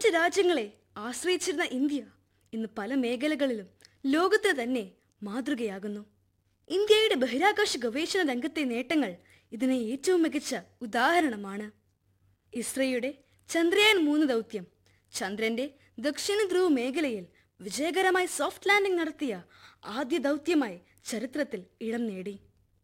മറ്റ് രാജ്യങ്ങളെ ആശ്രയിച്ചിരുന്ന ഇന്ത്യ ഇന്ന് പല മേഖലകളിലും ലോകത്തിന് തന്നെ മാതൃകയാകുന്നു ഇന്ത്യയുടെ ബഹിരാകാശ ഗവേഷണ രംഗത്തെ നേട്ടങ്ങൾ ഇതിന് ഏറ്റവും മികച്ച ഉദാഹരണമാണ് ഇസ്രയുടെ ചന്ദ്രയാൻ മൂന്ന് ദൗത്യം ചന്ദ്രന്റെ ദക്ഷിണ ധ്രുവ മേഖലയിൽ വിജയകരമായി സോഫ്റ്റ് ലാൻഡിംഗ് നടത്തിയ ആദ്യ ദൗത്യമായി ചരിത്രത്തിൽ ഇടം നേടി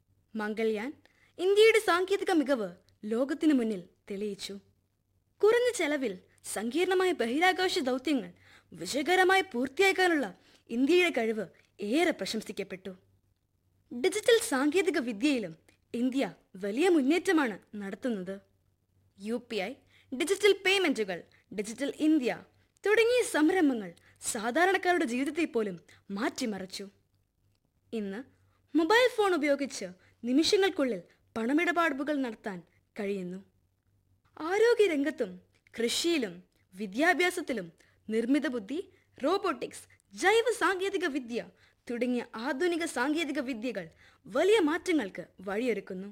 മംഗൾയാൻ ഇന്ത്യയുടെ സാങ്കേതിക മികവ് ലോകത്തിനു മുന്നിൽ തെളിയിച്ചു കുറഞ്ഞ ചെലവിൽ സങ്കീർണമായ ബഹിരാകാശ ദൗത്യങ്ങൾ വിജയകരമായി പൂർത്തിയാക്കാനുള്ള ഇന്ത്യയുടെ കഴിവ് ഏറെ പ്രശംസിക്കപ്പെട്ടു ഡിജിറ്റൽ സാങ്കേതിക വിദ്യയിലും ഇന്ത്യ വലിയ മുന്നേറ്റമാണ് നടത്തുന്നത് യു പി ഐ ഡിജിറ്റൽ പേയ്മെന്റുകൾ ഡിജിറ്റൽ ഇന്ത്യ തുടങ്ങിയ സംരംഭങ്ങൾ സാധാരണക്കാരുടെ ജീവിതത്തെ പോലും മാറ്റിമറിച്ചു ഇന്ന് മൊബൈൽ ഫോൺ ഉപയോഗിച്ച് നിമിഷങ്ങൾക്കുള്ളിൽ പണമിടപാടുകൾ നടത്താൻ കഴിയുന്നു ആരോഗ്യരംഗത്തും കൃഷിയിലും വിദ്യാഭ്യാസത്തിലും നിർമ്മിത ബുദ്ധി റോബോട്ടിക്സ് ജൈവ സാങ്കേതിക വിദ്യ തുടങ്ങിയ ആധുനിക സാങ്കേതിക വിദ്യകൾ വലിയ മാറ്റങ്ങൾക്ക് വഴിയൊരുക്കുന്നു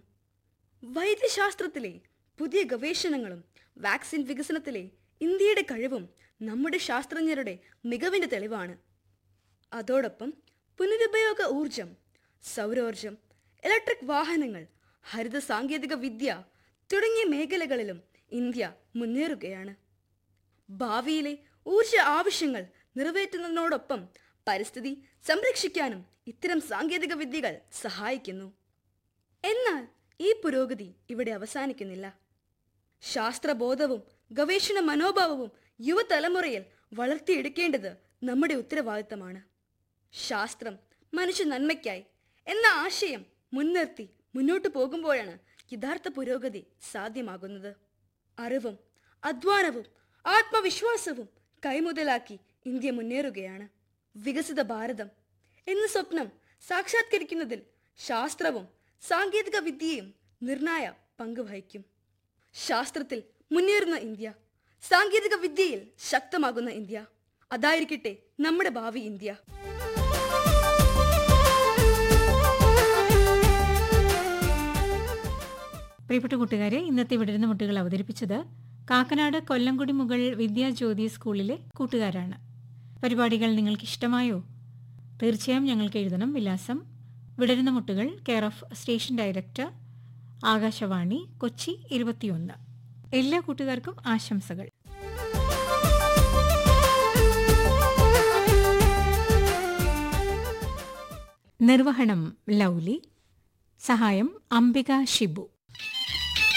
വൈദ്യശാസ്ത്രത്തിലെ പുതിയ ഗവേഷണങ്ങളും വാക്സിൻ വികസനത്തിലെ ഇന്ത്യയുടെ കഴിവും നമ്മുടെ ശാസ്ത്രജ്ഞരുടെ മികവിന്റെ തെളിവാണ് അതോടൊപ്പം പുനരുപയോഗ ഊർജം സൗരോർജം ഇലക്ട്രിക് വാഹനങ്ങൾ ഹരിത സാങ്കേതിക വിദ്യ തുടങ്ങിയ മേഖലകളിലും ഇന്ത്യ മുന്നേറുകയാണ് ഭാവിയിലെ ഊർജ ആവശ്യങ്ങൾ നിറവേറ്റുന്നതിനോടൊപ്പം പരിസ്ഥിതി സംരക്ഷിക്കാനും ഇത്തരം സാങ്കേതിക വിദ്യകൾ സഹായിക്കുന്നു എന്നാൽ ഈ പുരോഗതി ഇവിടെ അവസാനിക്കുന്നില്ല ശാസ്ത്രബോധവും ഗവേഷണ മനോഭാവവും യുവതലമുറയിൽ വളർത്തിയെടുക്കേണ്ടത് നമ്മുടെ ഉത്തരവാദിത്തമാണ് ശാസ്ത്രം മനുഷ്യ നന്മയ്ക്കായി എന്ന ആശയം മുൻനിർത്തി മുന്നോട്ടു പോകുമ്പോഴാണ് യഥാർത്ഥ പുരോഗതി സാധ്യമാകുന്നത് അറിവും അധ്വാനവും ആത്മവിശ്വാസവും കൈമുതലാക്കി ഇന്ത്യ മുന്നേറുകയാണ് വികസിത ഭാരതം എന്ന സ്വപ്നം സാക്ഷാത്കരിക്കുന്നതിൽ ശാസ്ത്രവും സാങ്കേതിക വിദ്യയും നിർണായ പങ്ക് വഹിക്കും ശാസ്ത്രത്തിൽ മുന്നേറുന്ന ഇന്ത്യ സാങ്കേതിക വിദ്യയിൽ ശക്തമാകുന്ന ഇന്ത്യ അതായിരിക്കട്ടെ നമ്മുടെ ഭാവി ഇന്ത്യ പ്രിയപ്പെട്ട കൂട്ടുകാരെ ഇന്നത്തെ വിടരുന്ന മുട്ടുകൾ അവതരിപ്പിച്ചത് കാക്കനാട് കൊല്ലംകുടി മുകൾ വിദ്യാജ്യോതി സ്കൂളിലെ കൂട്ടുകാരാണ് പരിപാടികൾ നിങ്ങൾക്ക് ഇഷ്ടമായോ തീർച്ചയായും ഞങ്ങൾക്ക് എഴുതണം വിലാസം വിടരുന്ന മുട്ടുകൾ care of station director Akashvani Kochi ഇരുപത്തിയൊന്ന് എല്ലാ കൂട്ടുകാർക്കും ആശംസകൾ നിർവഹണം ലൗലി സഹായം അംബിക ഷിബു